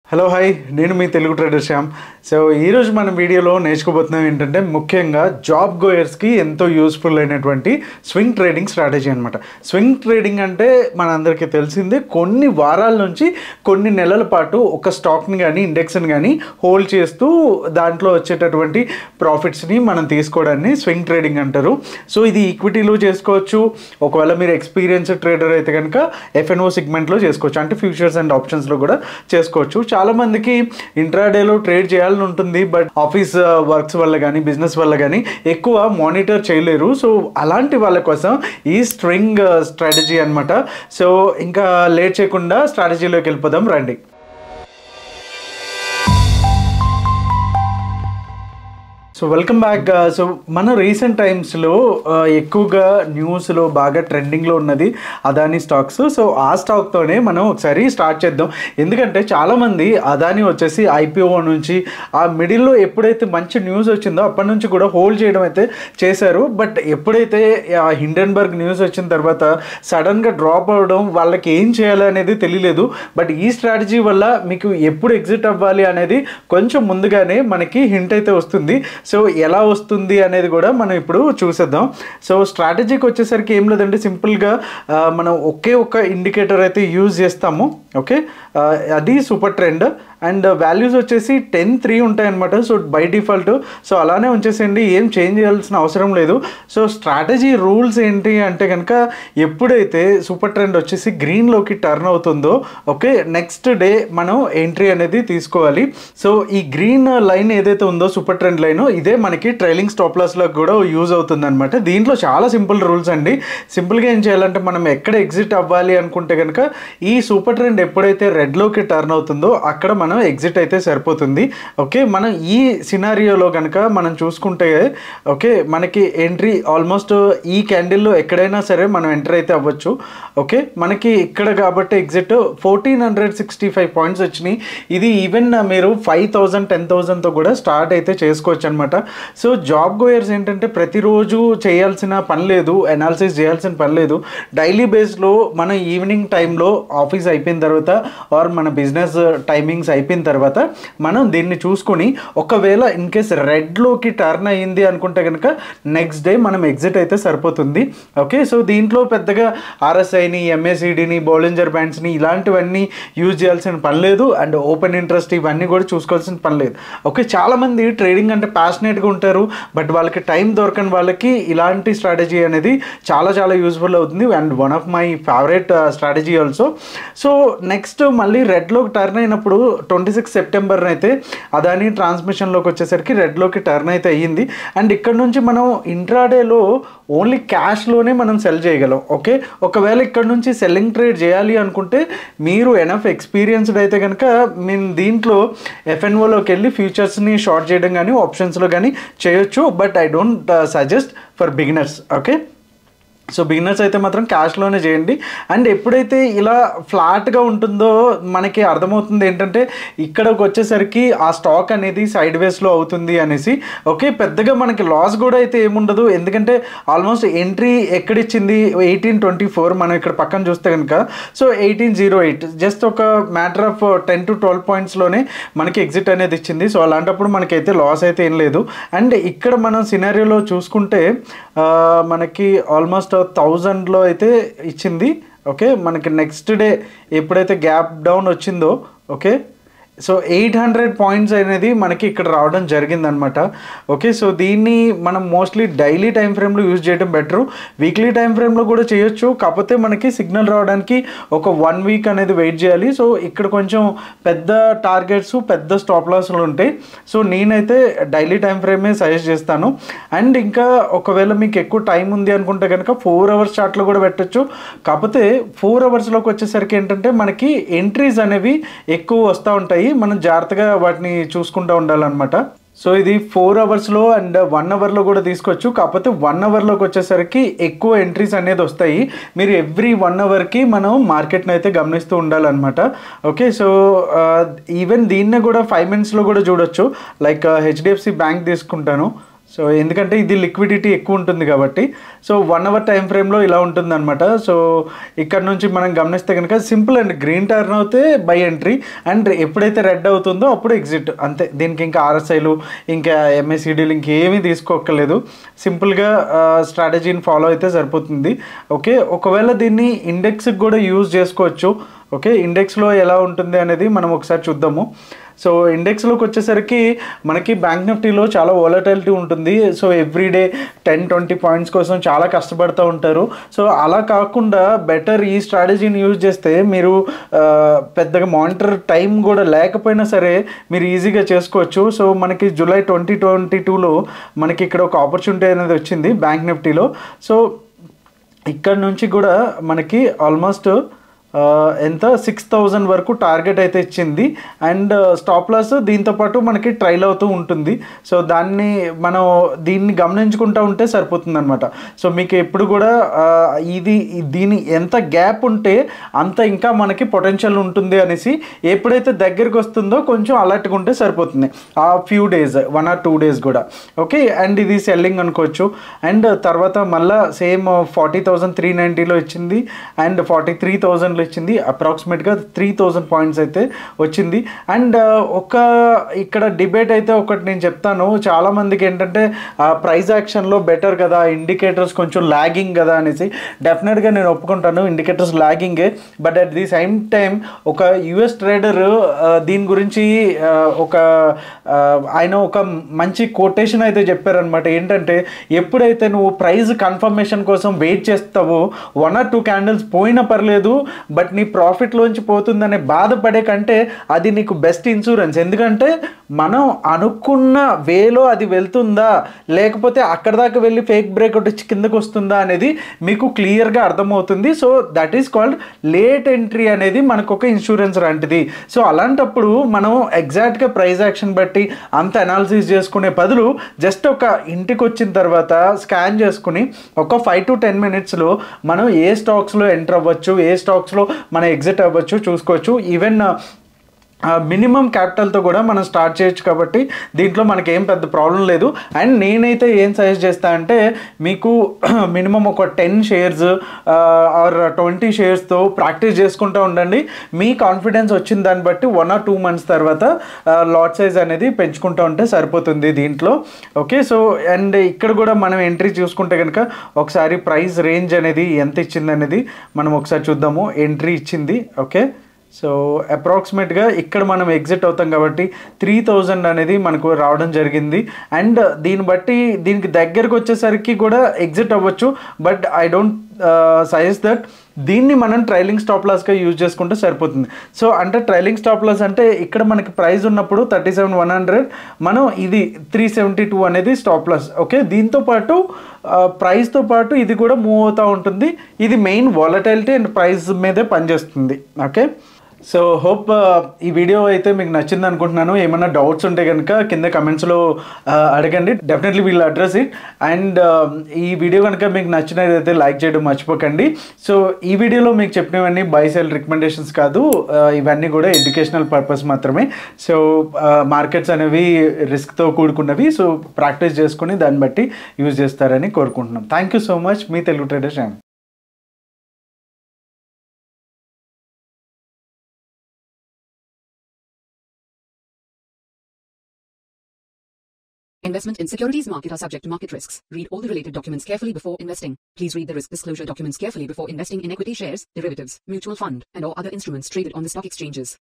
Hello hi నేను మీ Telugu trader Shyam so ఈరోజు మన వీడియోలో నేర్చుకోబోతున్నాం ఏంటంటే ముఖ్యంగా జాబ్ గోయర్స్కి ఎంతో యూస్ఫుల్ అయినటువంటి స్వింగ్ ట్రేడింగ్ స్ట్రాటజీ అనమాట స్వింగ్ ట్రేడింగ్ అంటే మనందరికీ తెలిసిందే కొన్ని వారాల నుంచి కొన్ని నెలల పాటు ఒక స్టాక్ని కానీ ఇండెక్స్ని కానీ హోల్డ్ చేస్తూ దాంట్లో వచ్చేటటువంటి ప్రాఫిట్స్ని మనం తీసుకోవడాన్ని స్వింగ్ ట్రేడింగ్ అంటారు సో ఇది ఈక్విటీలో చేసుకోవచ్చు ఒకవేళ మీరు ఎక్స్పీరియన్స్ ట్రేడర్ అయితే కనుక ఎఫ్ఎన్ఓ సెగ్మెంట్లో చేసుకోవచ్చు అంటే ఫ్యూచర్స్ అండ్ ఆప్షన్స్లో కూడా చేసుకోవచ్చు చాలా మందికి ఇంట్రాడేలో ట్రేడ్ చేయాలని ఉంటుంది బట్ ఆఫీస్ వర్క్స్ వల్ల కానీ బిజినెస్ వల్ల కానీ ఎక్కువ మానిటర్ చేయలేరు సో అలాంటి వాళ్ళ కోసం ఈ స్ట్రింగ్ స్ట్రాటజీ అన్నమాట సో ఇంకా లేట్ చేయకుండా స్ట్రాటజీలోకి వెళ్ళిపోదాం రండి సో వెల్కమ్ బ్యాక్ సో మన రీసెంట్ టైమ్స్లో ఎక్కువగా న్యూస్లో బాగా ట్రెండింగ్లో ఉన్నది అదానీ స్టాక్స్ సో ఆ స్టాక్తోనే మనం ఒకసారి స్టార్ట్ చేద్దాం ఎందుకంటే చాలామంది అదానీ వచ్చేసి ఐపీఓ నుంచి ఆ మిడిల్లో ఎప్పుడైతే మంచి న్యూస్ వచ్చిందో అప్పటి నుంచి కూడా హోల్డ్ చేయడం అయితే చేశారు బట్ ఎప్పుడైతే ఆ హిండెన్బర్గ్ న్యూస్ వచ్చిన తర్వాత సడన్గా డ్రాప్ అవ్వడం వాళ్ళకి ఏం చేయాలి అనేది తెలియలేదు బట్ ఈ స్ట్రాటజీ వల్ల మీకు ఎప్పుడు ఎగ్జిట్ అవ్వాలి అనేది కొంచెం ముందుగానే మనకి హింట్ అయితే వస్తుంది సో ఎలా వస్తుంది అనేది కూడా మనం ఇప్పుడు చూసేద్దాం సో స్ట్రాటజీకి వచ్చేసరికి ఏం లేదంటే సింపుల్గా ఆ, మనం ఒకే ఒక ఇండికేటర్ అయితే యూజ్ చేస్తాము ఓకే ఆ, అది సూపర్ ట్రెండ్ అండ్ వాల్యూస్ వచ్చేసి టెన్ త్రీ ఉంటాయన్నమాట సో బై డిఫాల్ట్ సో అలానే ఉంచేసేయండి ఏం చేంజ్ చేయాల్సిన అవసరం లేదు సో స్ట్రాటజీ రూల్స్ ఏంటి అంటే కనుక ఎప్పుడైతే సూపర్ ట్రెండ్ వచ్చేసి గ్రీన్లోకి టర్న్ అవుతుందో ఓకే నెక్స్ట్ డే మనం ఎంట్రీ అనేది తీసుకోవాలి సో ఈ గ్రీన్ లైన్ ఏదైతే ఉందో సూపర్ ట్రెండ్ లైన్ ఇదే మనకి ట్రైలింగ్ స్టాప్ లాస్లో కూడా యూజ్ అవుతుంది అనమాట దీంట్లో చాలా సింపుల్ రూల్స్ అండి సింపుల్గా ఏం చేయాలంటే మనం ఎక్కడ ఎగ్జిట్ అవ్వాలి అనుకుంటే కనుక ఈ సూపర్ ట్రెండ్ ఎప్పుడైతే రెడ్లోకి టర్న్ అవుతుందో అక్కడ మనం ఎగ్జిట్ అయితే సరిపోతుంది ఓకే మనం ఈ సినారియోలో కనుక మనం చూసుకుంటే ఓకే మనకి ఎంట్రీ ఆల్మోస్ట్ ఈ క్యాండిల్లో ఎక్కడైనా సరే మనం ఎంటర్ అయితే అవ్వచ్చు ఓకే మనకి ఇక్కడ కాబట్టి exit fourteen hundred sixty five points వచ్చినాయి ఇది ఈవెన్ మీరు ఫైవ్ థౌజండ్ టెన్ థౌజండ్తో కూడా స్టార్ట్ అయితే చేసుకోవచ్చు అనమాట సో జాబ్ గోయర్స్ ఏంటంటే ప్రతిరోజు చేయాల్సిన పని లేదు అనాలిసిస్ చేయాల్సిన పని లేదు డైలీ బేస్లో మన ఈవినింగ్ టైంలో ఆఫీస్ అయిపోయిన తర్వాత ఆర్ మన బిజినెస్ టైమింగ్స్ అయిపోయిన తర్వాత మనం దీన్ని చూసుకొని ఒకవేళ ఇన్ కేస్ రెడ్లోకి టర్న్ అయ్యింది అనుకుంటే కనుక నెక్స్ట్ డే మనం ఎగ్జిట్ అయితే సరిపోతుంది ఓకే సో దీంట్లో పెద్దగా ఆర్ఎస్ఐని ఎంఏసిడిని బౌలింజర్ బ్యాండ్స్ని ఇలాంటివన్నీ యూజ్ చేయాల్సిన పని లేదు అండ్ ఓపెన్ ఇంట్రెస్ట్ ఇవన్నీ కూడా చూసుకోవాల్సిన పని లేదు ఓకే చాలామంది ట్రేడింగ్ అంటే ప్యాషనేట్గా ఉంటారు బట్ వాళ్ళకి టైం దొరకని వాళ్ళకి ఇలాంటి స్ట్రాటజీ అనేది చాలా చాలా యూస్ఫుల్ అవుతుంది and one of my favourite strategy also so next మళ్ళీ రెడ్లోకి టర్న్ అయినప్పుడు ట్వంటీ సిక్స్ సెప్టెంబర్ అయితే అదాని ట్రాన్స్మిషన్లోకి వచ్చేసరికి రెడ్లోకి టర్న్ అయితే అయ్యింది అండ్ ఇక్కడ నుంచి మనం ఇంట్రాడేలో ఓన్లీ క్యాష్లోనే మనం సెల్ చేయగలం ఓకే ఒకవేళ ఇక్కడ నుంచి సెల్లింగ్ ట్రేడ్ చేయాలి అనుకుంటే మీరు ఎనఫ్ ఎక్స్పీరియన్స్డ్ అయితే కనుక మేము దీంట్లో ఎఫ్ఎన్ఓలోకి వెళ్ళి ఫ్యూచర్స్ని షార్ట్ చేయడం కానీ ఆప్షన్స్లో కానీ చేయొచ్చు but I don't suggest for beginners okay so beginners అయితే మాత్రం క్యాష్లోనే చేయండి అండ్ ఎప్పుడైతే ఇలా ఫ్లాట్గా ఉంటుందో మనకి అర్థమవుతుంది ఏంటంటే ఇక్కడికి వచ్చేసరికి ఆ స్టాక్ అనేది సైడ్ వేస్లో అవుతుంది అనేసి ఓకే పెద్దగా మనకి లాస్ కూడా అయితే ఏముండదు ఎందుకంటే ఆల్మోస్ట్ ఎంట్రీ ఎక్కడిచ్చింది ఎయిటీన్ ట్వంటీ ఫోర్ మనం ఇక్కడ పక్కన చూస్తే కనుక so eighteen zero eight just ఒక matter of ten to twelve పాయింట్స్లోనే మనకి ఎగ్జిట్ అనేది ఇచ్చింది సో అలాంటప్పుడు మనకైతే లాస్ అయితే ఏం లేదు అండ్ ఇక్కడ మనం సినారియోలో చూసుకుంటే ఆ, మనకి ఆల్మోస్ట్ థౌజండ్లో అయితే ఇచ్చింది ఓకే మనకి నెక్స్ట్ డే ఎప్పుడైతే గ్యాప్ డౌన్ వచ్చిందో okay so eight hundred points అనేది మనకి ఇక్కడ రావడం జరిగిందనమాట ఓకే సో దీన్ని మనం మోస్ట్లీ డైలీ టైం ఫ్రేమ్లో యూజ్ చేయడం బెటరు వీక్లీ టైం ఫ్రేమ్లో కూడా చేయొచ్చు కాకపోతే మనకి సిగ్నల్ రావడానికి ఒక వన్ వీక్ అనేది వెయిట్ చేయాలి సో ఇక్కడ కొంచెం పెద్ద టార్గెట్స్ పెద్ద స్టాప్ లాస్లు ఉంటాయి సో నేనైతే డైలీ టైం ఫ్రేమే సజెస్ట్ చేస్తాను అండ్ ఇంకా ఒకవేళ మీకు ఎక్కువ టైం ఉంది అనుకుంటే కనుక ఫోర్ అవర్స్ చార్ట్లో కూడా పెట్టొచ్చు కాకపోతే ఫోర్ అవర్స్లోకి వచ్చేసరికి ఏంటంటే మనకి ఎంట్రీస్ అనేవి ఎక్కువ వస్తూ ఉంటాయి మనం జాగ్రత్తగా వాటిని చూసుకుంటూ ఉండాలన్నమాట సో ఇది ఫోర్ అవర్స్లో అండ్ వన్ అవర్లో కూడా తీసుకోవచ్చు కాకపోతే వన్ అవర్లోకి వచ్చేసరికి ఎక్కువ ఎంట్రీస్ అనేది వస్తాయి మీరు ఎవ్రీ వన్ అవర్కి మనం మార్కెట్ని అయితే గమనిస్తూ ఉండాలన్నమాట ఓకే సో ఈవెన్ దీన్నే కూడా ఫైవ్ మినిట్స్లో కూడా చూడొచ్చు లైక్ హెచ్డిఎఫ్సి బ్యాంక్ తీసుకుంటాను సో ఎందుకంటే ఇది లిక్విడిటీ ఎక్కువ ఉంటుంది కాబట్టి సో వన్ అవర్ టైం ఫ్రేమ్లో ఇలా ఉంటుంది అనమాట సో ఇక్కడ నుంచి మనం గమనిస్తే కనుక సింపుల్ అండ్ గ్రీన్ టర్న్ అవుతే బై ఎంట్రీ అండ్ ఎప్పుడైతే రెడ్ అవుతుందో అప్పుడు ఎగ్జిట్ అంతే దీనికి ఇంకా ఆర్ఎస్ఐలు ఇంకా ఎంఎస్సిడీలు ఇంకేమీ తీసుకోక్కర్లేదు సింపుల్గా స్ట్రాటజీని ఫాలో అయితే సరిపోతుంది ఓకే ఒకవేళ దీన్ని ఇండెక్స్కి కూడా యూజ్ చేసుకోవచ్చు ఓకే ఇండెక్స్లో ఎలా ఉంటుంది అనేది మనం ఒకసారి చూద్దాము సో ఇండెక్స్లోకి వచ్చేసరికి మనకి బ్యాంక్ నిఫ్టీలో చాలా వాలటాలిటీ ఉంటుంది so every day ten twenty points కోసం చాలా కష్టపడుతూ ఉంటారు సో అలా కాకుండా బెటర్ ఈ స్ట్రాటజీని యూజ్ చేస్తే మీరు ఆ, పెద్దగా మానిటర్ టైం కూడా లేకపోయినా సరే మీరు ఈజీగా చేసుకోవచ్చు సో మనకి జూలై ట్వంటీ ట్వంటీ టూలో మనకి ఇక్కడ ఒక ఆపర్చునిటీ అనేది వచ్చింది బ్యాంక్ నిఫ్టీలో సో ఇక్కడ నుంచి కూడా మనకి ఆల్మోస్ట్ ఆ, ఎంత సిక్స్ థౌజండ్ వరకు టార్గెట్ అయితే ఇచ్చింది అండ్ స్టాప్ లాస్ దీంతో పాటు మనకి ట్రైల్ అవుతూ ఉంటుంది సో దాన్ని మనం దీన్ని గమనించుకుంటూ ఉంటే సరిపోతుంది అనమాట సో మీకు ఎప్పుడు కూడా ఆ, ఇది దీని ఎంత గ్యాప్ ఉంటే అంత ఇంకా మనకి పొటెన్షియల్ ఉంటుంది అనేసి ఎప్పుడైతే దగ్గరికి వస్తుందో కొంచెం అలర్ట్గా ఉంటే సరిపోతుంది ఆ few days one or two days కూడా ఓకే అండ్ ఇది సెల్లింగ్ అనుకోవచ్చు అండ్ తర్వాత మళ్ళా సేమ్ ఫార్టీ థౌజండ్ త్రీ నైంటీలో ఇచ్చింది అండ్ ఫార్టీ త్రీ థౌజండ్లో ఇచ్చింది అప్రాక్సిమేట్గా త్రీ థౌజండ్ పాయింట్స్ అయితే వచ్చింది అండ్ ఒక ఇక్కడ డిబేట్ అయితే ఒకటి నేను చెప్తాను చాలామందికి ఏంటంటే ప్రైస్ యాక్షన్లో బెటర్ కదా ఇండికేటర్స్ కొంచెం లాగింగ్ కదా అనేసి డెఫినెట్గా నేను ఒప్పుకుంటాను ఇండికేటర్స్ లాగింగే but at the same time ఒక యుఎస్ ట్రేడర్ దీని గురించి ఆ, ఒక ఆ, ఆయన ఒక మంచి కోటేషన్ అయితే చెప్పారనమాట ఏంటంటే ఎప్పుడైతే నువ్వు ప్రైస్ కన్ఫర్మేషన్ కోసం వెయిట్ చేస్తావో వన్ ఆర్ టూ క్యాండిల్స్ పోయినా పర్లేదు బట్ నీ ప్రాఫిట్లోంచి పోతుందనే బాధపడే కంటే అది నీకు బెస్ట్ ఇన్సూరెన్స్ ఎందుకంటే మనం అనుకున్న వేలో అది వెళ్తుందా లేకపోతే అక్కడ దాకా వెళ్ళి ఫేక్ బ్రేక్అవుట్ వచ్చి కిందకు వస్తుందా అనేది మీకు క్లియర్గా అర్థమవుతుంది so that is called late entry అనేది మనకు ఒక ఇన్సూరెన్స్ లాంటిది సో అలాంటప్పుడు మనం ఎగ్జాక్ట్గా ప్రైస్ యాక్షన్ బట్టి అంత అనాలిసిస్ చేసుకునే బదులు జస్ట్ ఒక ఇంటికి వచ్చిన తర్వాత స్కాన్ చేసుకుని ఒక ఫైవ్ టు టెన్ మినిట్స్లో మనం ఏ స్టాక్స్లో ఎంటర్ అవ్వచ్చు ఏ స్టాక్స్లో మనం ఎగ్జిట్ అవ్వచ్చు చూసుకోవచ్చు ఈవెన్ మినిమం క్యాపిటల్తో కూడా మనం స్టార్ట్ చేయొచ్చు కాబట్టి దీంట్లో మనకి ఏం పెద్ద ప్రాబ్లం లేదు అండ్ నేనైతే ఏం సజెస్ట్ చేస్తా అంటే మీకు మినిమం ఒక టెన్ షేర్స్ ఆర్ ట్వంటీ షేర్స్తో ప్రాక్టీస్ చేసుకుంటూ ఉండండి మీ కాన్ఫిడెన్స్ వచ్చిన దాన్ని బట్టి వన్ ఆర్ టూ మంత్స్ తర్వాత లాట్ సైజ్ అనేది పెంచుకుంటూ ఉంటే సరిపోతుంది దీంట్లో ఓకే సో అండ్ ఇక్కడ కూడా మనం ఎంట్రీ చూసుకుంటే కనుక ఒకసారి ప్రైస్ రేంజ్ అనేది ఎంత ఇచ్చింది అనేది మనం ఒకసారి చూద్దాము ఎంట్రీ ఇచ్చింది ఓకే సో అప్రాక్సిమేట్గా ఇక్కడ మనం ఎగ్జిట్ అవుతాం కాబట్టి త్రీ థౌజండ్ అనేది మనకు రావడం జరిగింది అండ్ దీన్ని బట్టి దీనికి దగ్గరకు వచ్చేసరికి కూడా ఎగ్జిట్ అవ్వచ్చు but I don't suggest that దీన్ని మనం ట్రైలింగ్ స్టాప్ లాస్గా యూజ్ చేసుకుంటే సరిపోతుంది సో అంటే ట్రైలింగ్ స్టాప్ లాస్ అంటే ఇక్కడ మనకి ప్రైస్ ఉన్నప్పుడు థర్టీ సెవెన్ వన్ హండ్రెడ్ మనం ఇది త్రీ సెవెంటీ టూ అనేది స్టాప్ లాస్ ఓకే దీంతో పాటు ప్రైస్తో పాటు ఇది కూడా మూవ్ అవుతూ ఉంటుంది ఇది మెయిన్ వాలటైలిటీ అండ్ ప్రైస్ మీదే పనిచేస్తుంది ఓకే సో హోప్ ఈ వీడియో అయితే మీకు నచ్చింది అనుకుంటున్నాను ఏమైనా డౌట్స్ ఉంటే కనుక కింద కమెంట్స్లో అడగండి డెఫినెట్లీ వీళ్ళు అడ్రస్ ఇట్ అండ్ ఈ వీడియో కనుక మీకు నచ్చినదైతే లైక్ చేయడం మర్చిపోకండి సో ఈ వీడియోలో మీకు చెప్పినవన్నీ బై సెల్ రికమెండేషన్స్ కాదు ఆ, ఇవన్నీ కూడా ఎడ్యుకేషనల్ పర్పస్ మాత్రమే సో మార్కెట్స్ అనేవి రిస్క్తో కూడుకున్నవి సో ప్రాక్టీస్ చేసుకుని దాన్ని బట్టి యూజ్ చేస్తారని కోరుకుంటున్నాం థ్యాంక్ యూ సో మచ్ మీ Telugu trader Shyam Investment in securities market are subject to market risks. Read all the related documents carefully before investing. Please read the risk disclosure documents carefully before investing in equity shares, derivatives, mutual fund, and or other instruments traded on the stock exchanges.